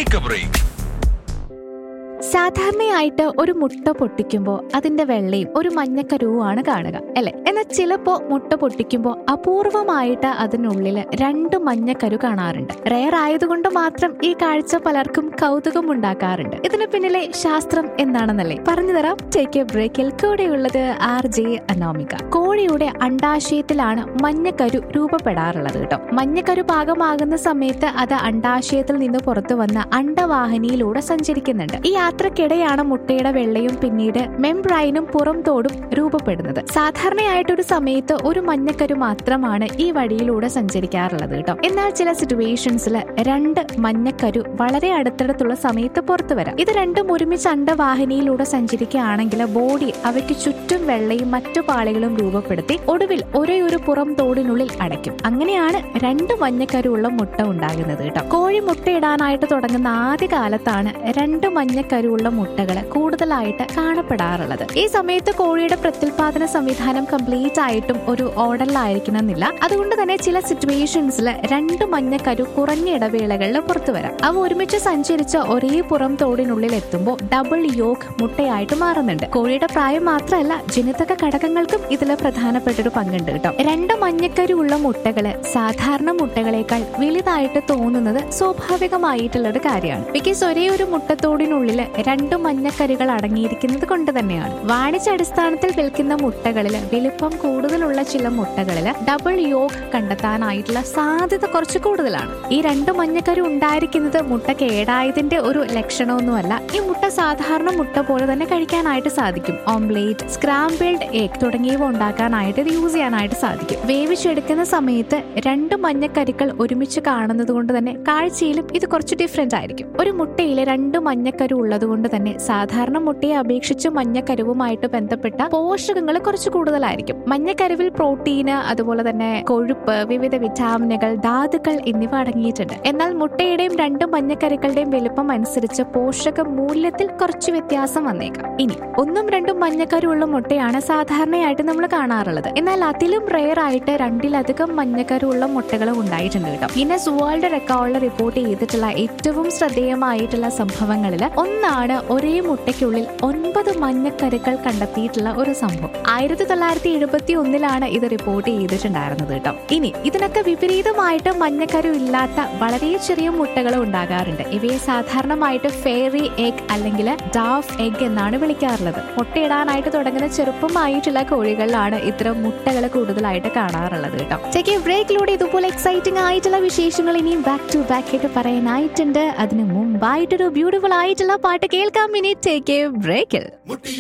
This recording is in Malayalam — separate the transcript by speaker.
Speaker 1: ടേക്ക് എ ബ്രേക്ക്
Speaker 2: സാധാരണയായിട്ട് ഒരു മുട്ട പൊട്ടിക്കുമ്പോൾ അതിന്റെ വെള്ളയും ഒരു മഞ്ഞക്കരുവുമാണ് കാണുക അല്ലെ എന്നാൽ ചിലപ്പോ മുട്ട പൊട്ടിക്കുമ്പോൾ അപൂർവമായിട്ട് അതിനുള്ളില് രണ്ട് മഞ്ഞക്കരു കാണാറുണ്ട് റെയർ ആയതുകൊണ്ട് മാത്രം ഈ കാഴ്ച പലർക്കും കൗതുകം ഉണ്ടാക്കാറുണ്ട് ഇതിന് പിന്നിലെ ശാസ്ത്രം എന്താണെന്നല്ലേ പറഞ്ഞു തരാം ടേക്ക് എ ബ്രേക്കിൽ കൂടെയുള്ളത് ആർ ജെ അനോമിക കോഴിയുടെ അണ്ടാശയത്തിലാണ് മഞ്ഞക്കരു രൂപപ്പെടാറുള്ളത് കേട്ടോ മഞ്ഞക്കരു പാകമാകുന്ന സമയത്ത് അത് അണ്ടാശയത്തിൽ നിന്ന് പുറത്തു വന്ന് അണ്ടവാഹിനിയിലൂടെ സഞ്ചരിക്കുന്നുണ്ട് ഈ യാത്രക്കിടെയാണ് മുട്ടയുടെ വെള്ളയും പിന്നീട് മെംബ്രൈനും പുറം തോടും രൂപപ്പെടുന്നത് സാധാരണയായിട്ട് ഒരു സമയത്ത് ഒരു മഞ്ഞക്കരു മാത്രമാണ് ഈ വഴിയിലൂടെ സഞ്ചരിക്കാറുള്ളത് കേട്ടോ എന്നാൽ ചില സിറ്റുവേഷൻസിൽ രണ്ട് മഞ്ഞക്കരു വളരെ അടുത്തടുത്തുള്ള സമയത്ത് പുറത്തു വരാം ഇത് രണ്ടും ഒരുമിച്ച് അണ്ടവാഹിനിയിലൂടെ സഞ്ചരിക്കുകയാണെങ്കിൽ ബോഡി അവയ്ക്ക് ചുറ്റും വെള്ളയും മറ്റു പാളികളും രൂപപ്പെടുത്തി ഒടുവിൽ ഒരേ ഒരു പുറം തോടിനുള്ളിൽ അടയ്ക്കും അങ്ങനെയാണ് രണ്ട് മഞ്ഞക്കരുള്ള മുട്ട ഉണ്ടാകുന്നത് കേട്ടോ കോഴി മുട്ടയിടാനായിട്ട് തുടങ്ങുന്ന ആദ്യ കാലത്താണ് രണ്ട് മഞ്ഞക്കരുള്ള മുട്ടകൾ കൂടുതലായിട്ട് കാണപ്പെടാറുള്ളത് ഈ സമയത്ത് കോഴിയുടെ പ്രത്യുൽപാദന സംവിധാനം കംപ്ലീറ്റ് ആയിട്ടും ഒരു ഓർഡറിലായിരിക്കണമെന്നില്ല അതുകൊണ്ട് തന്നെ ചില സിറ്റുവേഷൻസിൽ രണ്ട് മഞ്ഞക്കരു കുറഞ്ഞ ഇടവേളകളിൽ പുറത്തു വരാം അവ ഒരുമിച്ച് സഞ്ചരിച്ച് ഒരേ പുറം തോടിനുള്ളിൽ എത്തുമ്പോൾ ഡബിൾ യോഗ് മുട്ടയായിട്ട് മാറുന്നുണ്ട് കോഴിയുടെ പ്രായം മാത്രമല്ല ജനിതക ഘടകങ്ങൾക്കും ഇതിൽ പ്രധാനപ്പെട്ട ഒരു പങ്കുണ്ട് കേട്ടോ രണ്ട് മഞ്ഞക്കരു ഉള്ള മുട്ടകള് സാധാരണ മുട്ടകളെക്കാൾ വലുതായിട്ട് തോന്നുന്നത് സ്വാഭാവികമായിട്ടുള്ള ഒരു കാര്യമാണ് ബിക്കോസ് ഒരേ ഒരു മുട്ടത്തോടിനുള്ളിൽ രണ്ട് മഞ്ഞക്കരുകൾ അടങ്ങിയിരിക്കുന്നത് കൊണ്ട് തന്നെയാണ് വാണിജ്യാടിസ്ഥാനത്തിൽ വിൽക്കുന്ന മുട്ടകളിൽ വലിപ്പം കൂടുതലുള്ള ചില മുട്ടകളിൽ ഡബിൾ യോഗ് കണ്ടെത്താനായിട്ടുള്ള സാധ്യത കുറച്ച് കൂടുതലാണ് ഈ രണ്ട് മഞ്ഞക്കരു ഉണ്ടായിരിക്കുന്നത് മുട്ട കേടായതിന്റെ ഒരു ലക്ഷണമൊന്നുമല്ല ഈ മുട്ട സാധാരണ മുട്ട പോലെ തന്നെ കഴിക്കാനായിട്ട് സാധിക്കും ഓംലേറ്റ് സ്ക്രാമ്പിൾഡ് എഗ് തുടങ്ങിയവ ഉണ്ടാക്കാനായിട്ട് ഇത് യൂസ് ചെയ്യാനായിട്ട് സാധിക്കും വേവിച്ചെടുക്കുന്ന സമയത്ത് രണ്ട് മഞ്ഞക്കരുക്കൾ ഒരുമിച്ച് കാണുന്നത് കൊണ്ട് തന്നെ കാഴ്ചയിലും ഇത് കുറച്ച് ഡിഫറെന്റ് ആയിരിക്കും ഒരു മുട്ടയിൽ രണ്ട് മഞ്ഞക്കരു ഉള്ളത് കൊണ്ട് തന്നെ സാധാരണ മുട്ടയെ അപേക്ഷിച്ച് മഞ്ഞക്കരുവുമായിട്ട് ബന്ധപ്പെട്ട പോഷകങ്ങൾ കുറച്ച് കൂടുതലായിരിക്കും മഞ്ഞക്കരുവിൽ പ്രോട്ടീന് അതുപോലെ തന്നെ കൊഴുപ്പ് വിവിധ വിറ്റാമിനുകൾ ധാതുക്കൾ എന്നിവ അടങ്ങിയിട്ടുണ്ട് എന്നാൽ മുട്ടയുടെയും രണ്ട് മഞ്ഞക്കരുക്കളുടെയും വലുപ്പം അനുസരിച്ച് പോഷക മൂല്യത്തിൽ കുറച്ച് വ്യത്യാസം വന്നേക്കാം ഇനി ഒന്നും രണ്ടും മഞ്ഞക്കരുള്ള മുട്ടയാണ് സാധാരണയായിട്ട് നമ്മൾ കാണാറുള്ളത് എന്നാൽ അതിലും റെയർ ആയിട്ട് രണ്ടിലധികം മഞ്ഞക്കരുള്ള മുട്ടകളും ഉണ്ടായിട്ടുണ്ട് കേട്ടോ ഗിന്നസ് വേൾഡ് റെക്കോർഡിൽ റിപ്പോർട്ട് ചെയ്തിട്ടുള്ള ഏറ്റവും ശ്രദ്ധേയമായിട്ടുള്ള സംഭവങ്ങളിൽ ഒന്നാണ് ഒരേ മുട്ടയ്ക്കുള്ളിൽ ഒൻപത് മഞ്ഞക്കരുക്കൾ കണ്ടെത്തിയിട്ടുള്ള ഒരു സംഭവം ആയിരത്തി തൊള്ളായിരത്തി എഴുപത്തി ഒന്നിലാണ് ഇത് റിപ്പോർട്ട് ചെയ്തിട്ടുണ്ടായിരുന്നത് കേട്ടോ ഇനി ഇതിനൊക്കെ വിപരീതമായിട്ട് മഞ്ഞക്കരു ഇല്ലാത്ത വളരെ ചെറിയ മുട്ടകൾ ഉണ്ടാകാറുണ്ട് ഇവയെ സാധാരണമായിട്ട് ഫെയറി എഗ് അല്ലെങ്കിൽ ഡാഫ് എഗ് എന്നാണ് വിളിക്കാറുള്ളത് മുട്ടയിടാനായിട്ട് തുടങ്ങുന്ന ചെറുപ്പമായിട്ടുള്ള കോഴികളിലാണ് ഇത്തരം മുട്ടകൾ കൂടുതലായിട്ട് കാണാറുള്ളത് കേട്ടോ ചെക്ക് ബ്രേക്കിലൂടെ ഇതുപോലെ എക്സൈറ്റിംഗ് ആയിട്ടുള്ള വിശേഷങ്ങൾ ഇനിയും ബാക്ക് ടു ബാക്ക് ആയിട്ട് പറയാനായിട്ടുണ്ട് അതിന് മുമ്പായിട്ടൊരു ബ്യൂട്ടിഫുൾ ആയിട്ടുള്ള പാട്ട് കേൾക്കാം ഇനി ടേക്ക് എ ബ്രേക്കിൽ